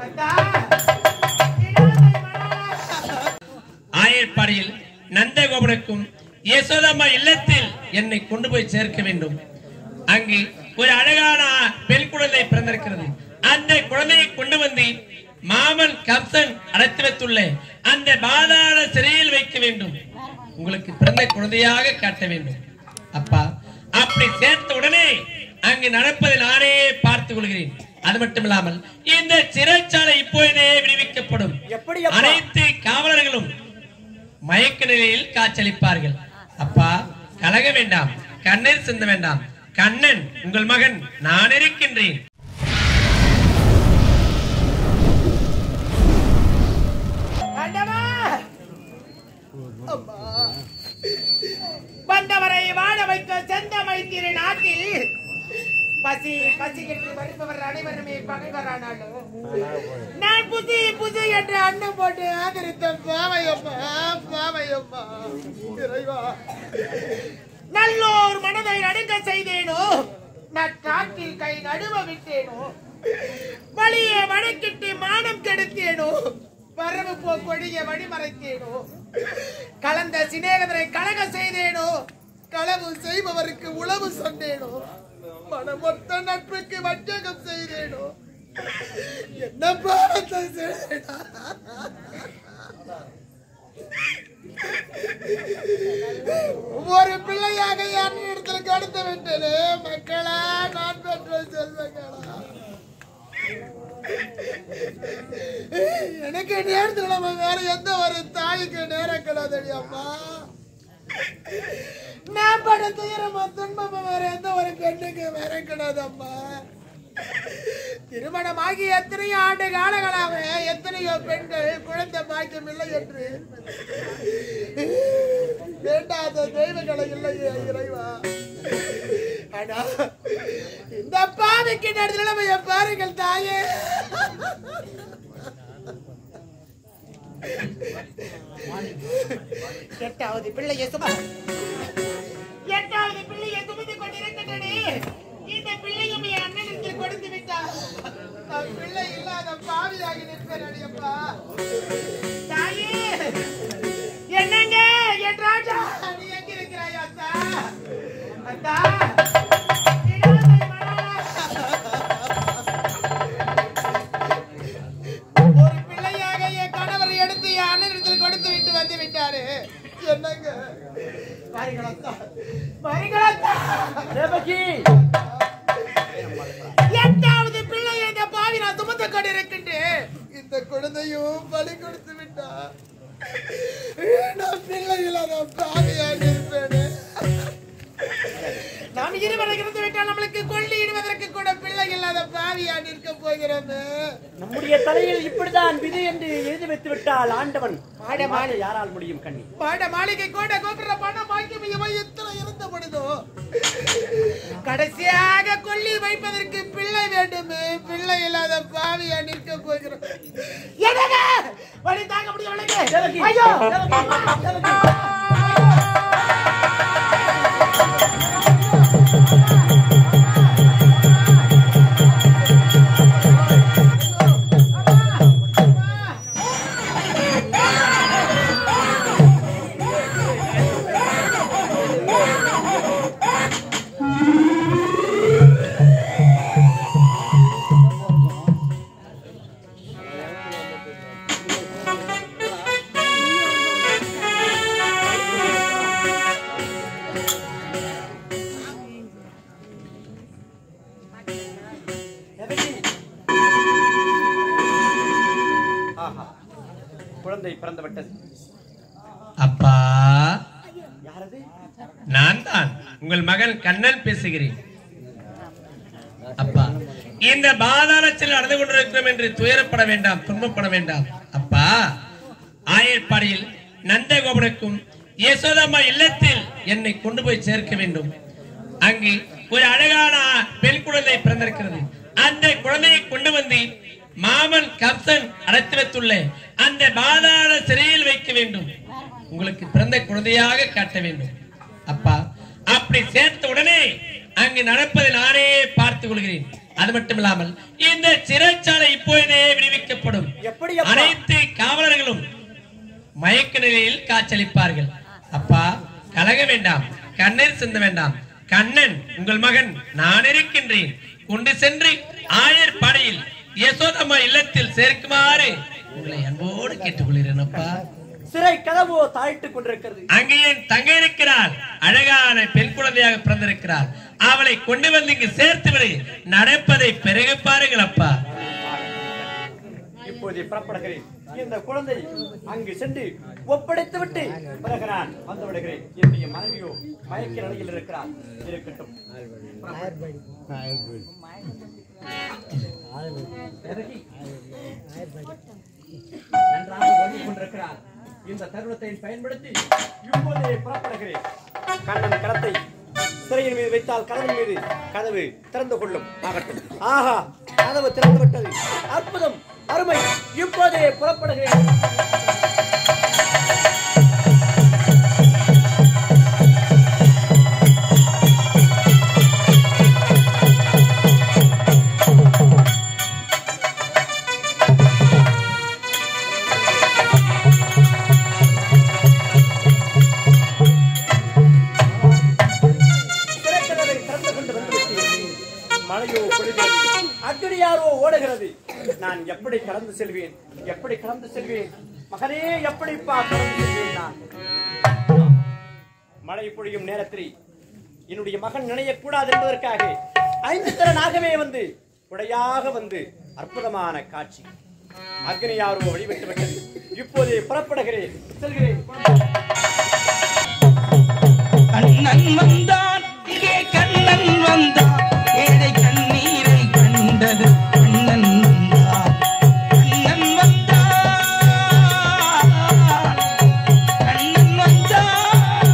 ஆயர்பாடியில் நந்தகோபனுக்கும் யசோதம்மா இல்லத்தில் என்னை கொண்டு போய் சேர்க்க வேண்டும் அங்கு ஒரு அழகான பெண் குழந்தை பிறந்திருக்கிறது அந்த குழந்தையை கொண்டு வந்து மாமன் கம்சன் அடைத்து வைத்துள்ள அந்த பாதாள சிறையில் வைக்க வேண்டும் உங்களுக்கு பிறந்த குழந்தையாக காட்ட வேண்டும் அப்பா அப்படி சேர்த்த உடனே அங்கு நடப்பதை நானே பார்த்துக் கொள்கிறேன் அது மட்டும் இல்லாமல் இந்த சிறைச்சாலை இப்பொழுதே விடுவிக்கப்படும் எப்படி அப்பா? அனைத்து காவலர்களும் மயக்க நிலையில் காய்ச்சலிப்பார்கள் அப்பா கலக வேண்டாம் கண்ணீர் சிந்த வேண்டாம் கண்ணன் உங்கள் மகன் நான் இருக்கின்றேன் ஆண்டவா! அம்மா! வந்தவரை வாழ வைக்க செந்தமை திரு நாட்டில் பசி பசி என்று வருபவர் அனைவருமே பகைவரானாலும் நான் புசி புசி என்று அண்ணன் போட்டு ஆதரித்த பாவையம்மா பாவையம்மா இறைவா நல்லோர் மனதை நடுங்க செய்தேனோ நற்றாற்றில் கை நடுவ விட்டேனோ வழியே வழக்கிட்டு மானம் கெடுத்தேனோ வரவு போ கொடிய வழிமறைத்தேனோ கலந்த சிநேகதரை கலக செய்தேனோ களவு செய்பவருக்கு உளவு சொன்னேனோ மனமொத்த நட்புக்கு வஞ்சகம் செய்தேனோ என்ன பாவத்தை செய்தேனா ஒரு பிள்ளையாக என் இடத்துல கடத்த விட்டது மக்களா நான் பெற்ற செல்வங்களா எனக்கு நேரத்துல நம்ம வேற எந்த ஒரு தாய்க்கு நேரம் கிடையாதடி அம்மா நான் பட துயரமா துன்பமா வேற எந்த ஒரு பெண்ணுக்கு வேற கிடையாது அம்மா திருமணமாகி எத்தனையோ ஆண்டு காலங்களாக எத்தனையோ பெண்கள் குழந்தை பாக்கியம் இல்லை என்று வேண்டாத தெய்வங்களை இல்லையே இறைவா ஆனா இந்த பாவிக்கு நடந்த நிலைமைய பாருங்கள் தாயே எட்டாவது பிள்ளையை சும எட்டாவது பிள்ளையை சுமந்து கொண்டிருக்கின்றனே இந்த பிள்ளையும் என் அண்ணனுக்கு கொடுத்து விட்டார் நான் பிள்ளை இல்லாத பாவியாகி நிற்பேன் அடியப்பா தாயே என்னங்க என் ராஜா நீ எங்க இருக்கிறாய் அத்தா அத்தா இடாதை மலரா. ஒரு பிள்ளையாக என் கணவர் எடுத்து என் அண்ணனிடத்தில் கொடுத்து விட்டு வந்து விட்டாரு என்னங்க பாருங்களா பாருங்களா எட்டாவது பிள்ளை இந்த பாவி நான் சுமந்து கொண்டிருக்கின்றேன் இந்த குழந்தையும் பலி கொடுத்து விட்டா நான் பிள்ளை இல்லாத பாவியாக இருப்பேனே நாம் இருவரை இருந்து விட்டால் நம்மளுக்கு கொள்ளி இடுவதற்கு கூட பிள்ளை இல்லாத பாவியா நிற்க போகிறோமே நம்முடைய தலையில் இப்படிதான் விதி என்று எழுதி வைத்து விட்டால் ஆண்டவன் மாட மாடு. யாரால் முடியும் கண்ணி பாட மாளிகை கூட கோபுர பணம் பாக்கியம் இவன் எத்தனை இருந்த பொழுதோ கடைசியாக கொல்லி வைப்பதற்கு பிள்ளை வேண்டுமே பிள்ளை இல்லாத பாவியா நிற்க போகிறோம் என்னங்க வழி தாங்க முடியும் ஐயோ ஆஹா குழந்தை பிறந்து விட்டது அப்பா யாரது நான் தான் உங்கள் மகன் கண்ணன் பேசுகிறேன் அப்பா இந்த பாதாளத்தில் நடந்து கொண்டிருக்கிறோம் என்று துயரப்பட வேண்டாம் துன்பப்பட வேண்டாம் அப்பா ஆயர்பாடியில் நந்தகோபனுக்கும் யசோதம்மா இல்லத்தில் என்னை கொண்டு போய் சேர்க்க வேண்டும் அங்கு ஒரு அழகான பெண் குழந்தை பிறந்திருக்கிறது அந்த குழந்தையை கொண்டு வந்து மாமன் கம்சன் அடைத்து வைத்துள்ள அந்த பாதாள சிறையில் வைக்க வேண்டும் உங்களுக்கு பிறந்த குழந்தையாக காட்ட வேண்டும் அப்பா அப்படி சேர்த்த உடனே அங்கு நடப்பதை நானே பார்த்துக் கொள்கிறேன் அது மட்டும் இல்லாமல் இந்த சிறைச்சாலை இப்பொழுதே விடுவிக்கப்படும் எப்படி அப்பா? அனைத்து காவலர்களும் மயக்க நிலையில் காய்ச்சலிப்பார்கள் அப்பா கலக வேண்டாம் கண்ணீர் சிந்த வேண்டாம் கண்ணன் உங்கள் மகன் நான் இருக்கின்றேன் கொண்டு சென்று ஆயர் படையில் யசோதம்மா இல்லத்தில் சேர்க்குமாறு உங்களை அன்போடு கேட்டுக்கொள்கிறேன் அப்பா சிறை கதவோ தாழிட்டுக் கொண்டிருக்கிறது அங்கே என் தங்கை இருக்கிறாள் அழகான பெண் குழந்தையாக பிறந்திருக்கிறாள் அவளை கொண்டு வந்து இங்கு சேர்த்து விடு நடப்பதை பிறகு பாருங்கள் அப்பா இப்போது புறப்படுகிறேன் இந்த குழந்தை அங்கு சென்று ஒப்படைத்து விட்டு பிறகு நான் வந்து விடுகிறேன் என்னுடைய மனைவியோ மயக்க நிலையில் இருக்கிறார் இருக்கட்டும் எதற்கு? நன்றாக ஓடிக் கொண்டிருக்கிறார் இந்த தருணத்தை பயன்படுத்தி இப்போதே புறப்படுகிறேன் கண்ணன் கடத்தை சிறையின் மீது வைத்தால் கதவின் மீது கதவு திறந்து கொள்ளும் ஆகட்டும் ஆஹா கதவு திறந்து விட்டது அற்புதம் அருமை இப்போதே புறப்படுகிறேன் திறக்கதவை திறந்து கொண்டு வந்துவிட்டேன் மழையோ பொழிகிறது அக்னியாரோ ஓடுகிறது நான் எப்படி கடந்து செல்வேன் எப்படி கடந்து செல்வேன் மகனே எப்படிப்பா கடந்து செல்வேன் நான் மழை பொழியும் நேரத்தில் என்னுடைய மகன் நினையக்கூடாது என்பதற்காக ஐந்து திறனாகவே வந்து குடையாக வந்து அற்புதமான காட்சி அக்னியாரோ வழிவிட்டு விட்டது இப்போதே புறப்படுகிறேன் செல்கிறேன் கண்ணன் வந்தான் இங்கே கண்ணன் வந்தான் ஏழை கண்ணீரை கண்டது கண்ணன் வந்தான் கண்ணன் வந்தான் கண்ணன் வந்தான்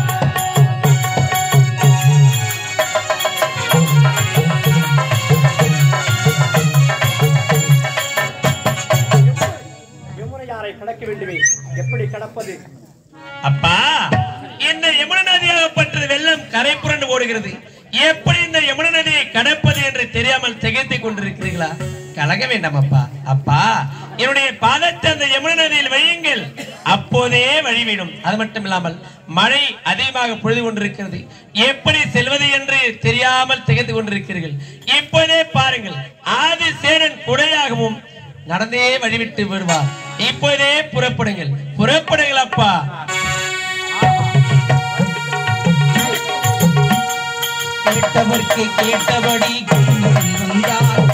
யமுனையாரை கடக்க வேண்டுமே எப்படி கடப்பது அப்பா இந்த யமுன நதியாகப்பட்டது வெள்ளம் கரை புரண்டு ஓடுகிறது எப்படி இந்த யமுன நதியை கடப்பது என்று தெரியாமல் திகைத்துக் கொண்டிருக்கிறீர்களா கலக வேண்டாம் அப்பா அப்பா என்னுடைய பாதத்தை அந்த யமுன நதியில் வையுங்கள் அப்போதே வழிவிடும் அது மட்டும் இல்லாமல் மழை அதிகமாக பொழுது கொண்டிருக்கிறது எப்படி செல்வது என்று தெரியாமல் திகைத்துக் கொண்டிருக்கிறீர்கள் இப்போதே பாருங்கள் ஆதிசேரன் குடையாகவும் நடந்தே வழிவிட்டு விடுவார் இப்போதே புறப்படுங்கள் புறப்படுங்கள் அப்பா கேட்டவர்க்கு கேட்டபடி கண்ணன் வந்தான்